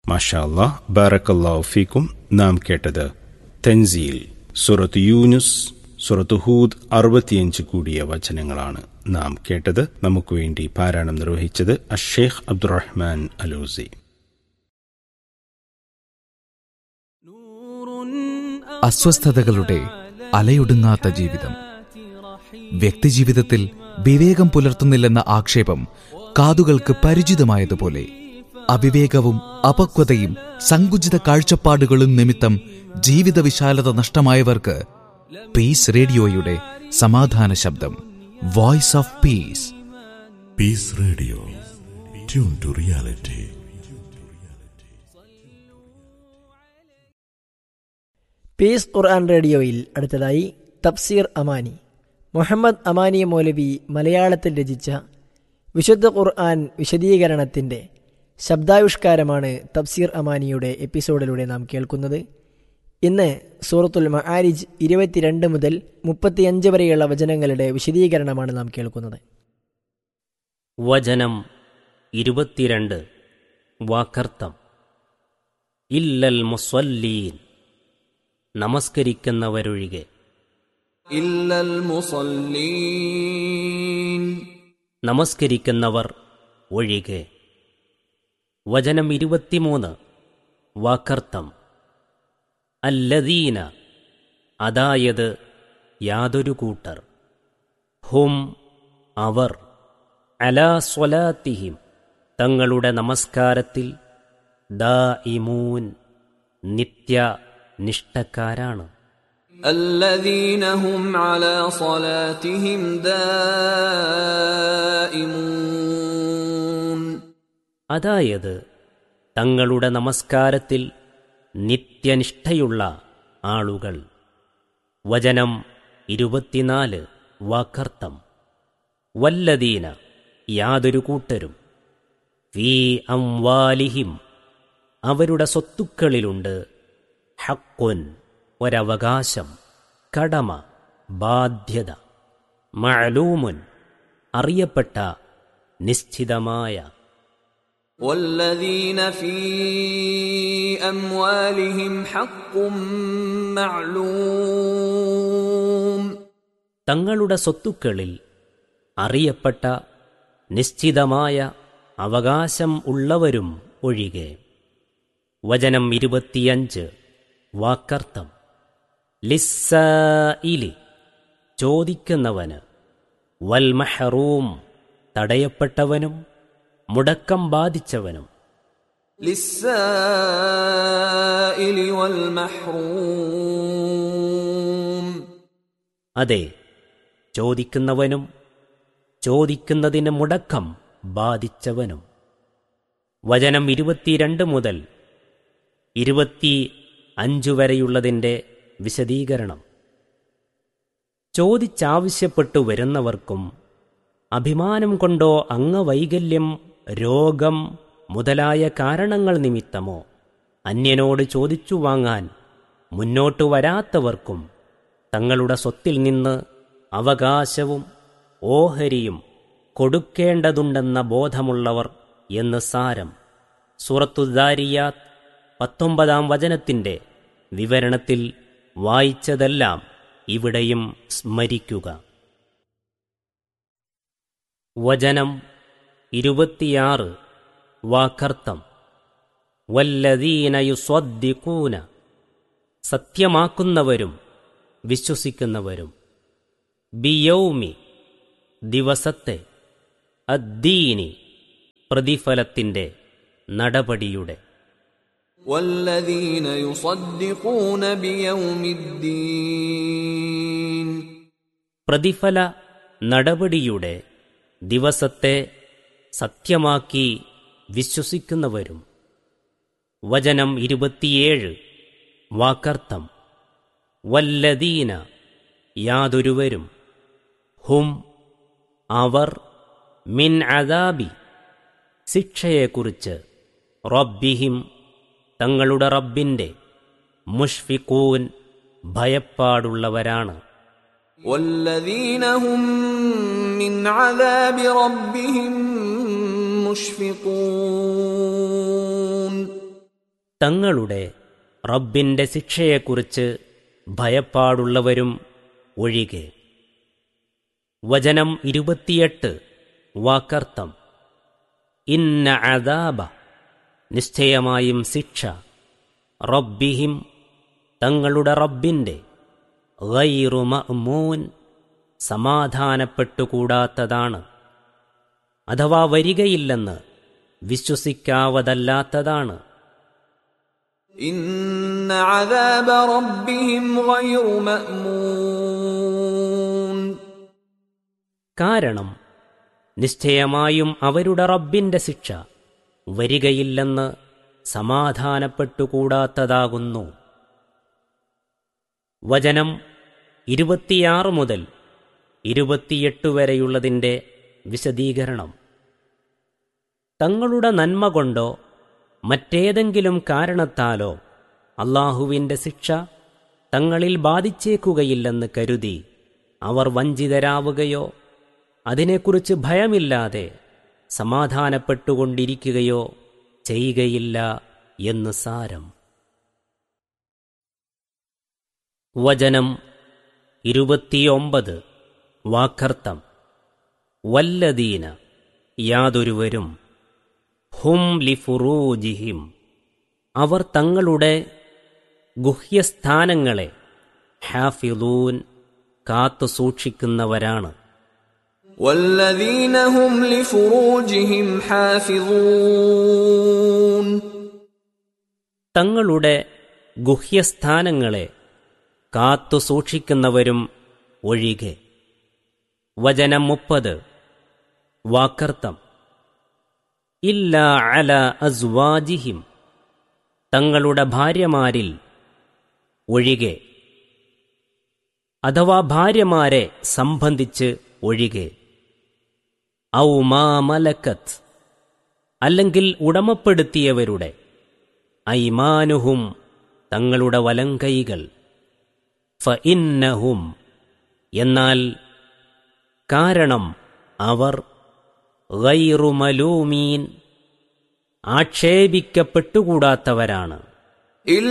മാഷാ അല്ലാ ബാറക്കല്ലാഹു ഫീക്കും നാം കേട്ടത് തെൻസീൽ സുറത്ത് യൂനുസ് സുറത്ത് ഹൂദ് അറുപത്തിയഞ്ച് കൂടിയ വചനങ്ങളാണ് നാം കേട്ടത് നമുക്ക് വേണ്ടി പാരായണം നിർവഹിച്ചത് അഷേഖ് അബ്ദുറഹ്മാൻ അലൂസി അസ്വസ്ഥതകളുടെ അലയൊടുങ്ങാത്ത ജീവിതം വ്യക്തിജീവിതത്തിൽ വിവേകം പുലർത്തുന്നില്ലെന്ന ആക്ഷേപം കാതുകൾക്ക് പരിചിതമായതുപോലെ അവിവേകവും അപക്വതയും സങ്കുചിത കാഴ്ചപ്പാടുകളും നിമിത്തം ജീവിത വിശാലത നഷ്ടമായവർക്ക് പീസ് റേഡിയോയുടെ സമാധാന ശബ്ദം voice of peace peace radio tune to reality peace ഖുർആൻ റേഡിയോയിൽ അടുത്തതായി തഫ്സീർ അമാനി മുഹമ്മദ് അമാനി മൗലവി മലയാളത്തിൽ രചിച്ച വിശുദ്ധ ഖുർആൻ വിശദീകരണത്തിൻ്റെ ശബ്ദാവിഷ്കാരമാണ് തഫ്സീർ അമാനിയുടെ എപ്പിസോഡിലൂടെ നാം കേൾക്കുന്നത് ഇന്ന് സൂറത്തുൽ മആരിജ് ഇരുപത്തിരണ്ട് മുതൽ മുപ്പത്തിയഞ്ച് വരെയുള്ള വചനങ്ങളുടെ വിശദീകരണമാണ് നാം കേൾക്കുന്നത് വചനം ഇരുപത്തിരണ്ട് വാക്കർത്ഥം ഇല്ലൽ മുസ്വല്ലീൻ നമസ്കരിക്കുന്നവരൊഴികെ إلا المصلين നമസ്കരിക്കുന്നവർ ഒഴികെ വചനം ഇരുപത്തിമൂന്ന് വാക്കർത്ഥം അല്ലദീന അതായത് യാതൊരു കൂട്ടർ ഹും അവർ അലാ സ്വലാത്തിഹിം തങ്ങളുടെ നമസ്കാരത്തിൽ ദാ ഇമൂൻ നിത്യ നിഷ്ഠക്കാരാണ് الذين هم على صلاتهم دائمون അതായത് തങ്ങളുടെ നമസ്കാരത്തിൽ നിത്യനിഷ്ഠയുള്ള ആളുകൾ വചനം ഇരുപത്തിനാല് വാക്കർത്ഥം വല്ലദീന യാതൊരു കൂട്ടരും ഫീ അംവാലിഹിം അവരുടെ സ്വത്തുക്കളിലുണ്ട് ഹക്കുൻ ഒരവകാശം കടമ ബാധ്യത മഅലൂമുൻ അറിയപ്പെട്ട നിശ്ചിതമായ والذين في أموالهم حق معلوم തങ്ങളുടെ സ്വത്തുക്കളിൽ അറിയപ്പെട്ട നിശ്ചിതമായ അവകാശം ഉള്ളവരും ഒഴികെ വചനം ഇരുപത്തിയഞ്ച് വാക്കർത്ഥം ലിസ്സായിലി ചോദിക്കുന്നവന് വൽമഹറൂം തടയപ്പെട്ടവനും മുടക്കം ബാധിച്ചവനും للسائل والمحروم അതെ ചോദിക്കുന്നവനും ചോദിക്കുന്നതിന് മുടക്കം ബാധിച്ചവനും വചനം ഇരുപത്തിരണ്ട് മുതൽ ഇരുപത്തി അഞ്ചു വരെയുള്ളതിൻ്റെ വിശദീകരണം ചോദിച്ചാവശ്യപ്പെട്ടു വരുന്നവർക്കും അഭിമാനം കൊണ്ടോ അംഗവൈകല്യം രോഗം മുതലായ കാരണങ്ങൾ നിമിത്തമോ അന്യനോട് ചോദിച്ചു വാങ്ങാൻ മുന്നോട്ടു വരാത്തവർക്കും തങ്ങളുടെ സ്വത്തിൽ നിന്ന് അവകാശവും ഓഹരിയും കൊടുക്കേണ്ടതുണ്ടെന്ന ബോധമുള്ളവർ എന്ന് സാരം സൂറത്തുദാരിയാത്ത് പത്തൊമ്പതാം വചനത്തിൻ്റെ വിവരണത്തിൽ വായിച്ചതെല്ലാം ഇവിടെയും സ്മരിക്കുക വചനം ഇരുപത്തിയാറ് വാക്കർത്ഥം വല്ലദീനയുസ്വദ്ദിക്കൂന സത്യമാക്കുന്നവരും വിശ്വസിക്കുന്നവരും ബിയൗമി ദിവസത്തെ അദ്ദീനി പ്രതിഫലത്തിൻ്റെ നടപടിയുടെ والذين يصدقون بيوم الدين പ്രതിഫല നടപടിയുടെ ദിവസത്തെ സത്യമാക്കി വിശ്വസിക്കുന്നവരും വചനം ഇരുപത്തിയേഴ് വാക്കർത്ഥം വല്ലദീന യാതൊരുവരും ഹും അവർ മിൻ അദാബി ശിക്ഷയെക്കുറിച്ച് റബ്ബിഹിം തങ്ങളുടെ റബ്ബിൻ്റെ മുഷ്ഫിഖൂൻ ഭയപ്പാടുള്ളവരാണ് والذين هم من عذاب ربهم مشفقون തങ്ങളുടെ റബ്ബിന്റെ ശിക്ഷയെക്കുറിച്ച് ഭയപ്പാടുള്ളവരും ഒഴികെ വചനം ഇരുപത്തിയെട്ട് വാക്കർത്ഥം ഇന്ന അദാബ നിശ്ചയമായും ശിക്ഷ റബ്ബിഹിം തങ്ങളുടെ റബ്ബിന്റെ ഗൈറു മഅ്മൂൻ സമാധാനപ്പെട്ടുകൂടാത്തതാണ് അഥവാ വരികയില്ലെന്ന് വിശ്വസിക്കാവതല്ലാത്തതാണ് إن عذاب ربهم غير مأمون കാരണം നിശ്ചയമായും അവരുടെ റബ്ബിന്റെ ശിക്ഷ വരികയില്ലെന്ന് സമാധാനപ്പെട്ടുകൂടാത്തതാകുന്നു വചനം ഇരുപത്തിയാറ് മുതൽ ഇരുപത്തിയെട്ട് വരെയുള്ളതിൻ്റെ വിശദീകരണം തങ്ങളുടെ നന്മ കൊണ്ടോ മറ്റേതെങ്കിലും കാരണത്താലോ അള്ളാഹുവിൻ്റെ ശിക്ഷ തങ്ങളിൽ ബാധിച്ചേക്കുകയില്ലെന്ന് കരുതി അവർ വഞ്ചിതരാവുകയോ അതിനെക്കുറിച്ച് ഭയമില്ലാതെ സമാധാനപ്പെട്ടുകൊണ്ടിരിക്കുകയോ ചെയ്യുകയില്ല എന്ന് സാരം വചനം ഇരുപത്തിയൊമ്പത് വാക്കർത്ഥം വല്ലദീന യാതൊരുവരും ഹും ലിഫുറൂജിഹിം അവർ തങ്ങളുടെ ഗുഹ്യസ്ഥാനങ്ങളെ ഹാഫിലൂൻ കാത്തു സൂക്ഷിക്കുന്നവരാണ് والذين هم لفروجهم حافظون തങ്ങളുടെ ഗുഹ്യസ്ഥാനങ്ങളെ കാത്തു സൂക്ഷിക്കുന്നവരും ഒഴികെ വചനം മുപ്പത് വാക്കർത്ഥം ഇല്ല അല അസ്വാജിഹിം തങ്ങളുടെ ഭാര്യമാരിൽ ഒഴികെ അഥവാ ഭാര്യമാരെ സംബന്ധിച്ച് ഒഴികെ ഔ മാ മലക്കത്ത് അല്ലെങ്കിൽ ഉടമപ്പെടുത്തിയവരുടെ ഐമാനുഹും തങ്ങളുടെ വലങ്കൈകൾ ഫ ഇന്നഹും എന്നാൽ കാരണം അവർ ഗൈറുമലൂമീൻ ആക്ഷേപിക്കപ്പെട്ടുകൂടാത്തവരാണ്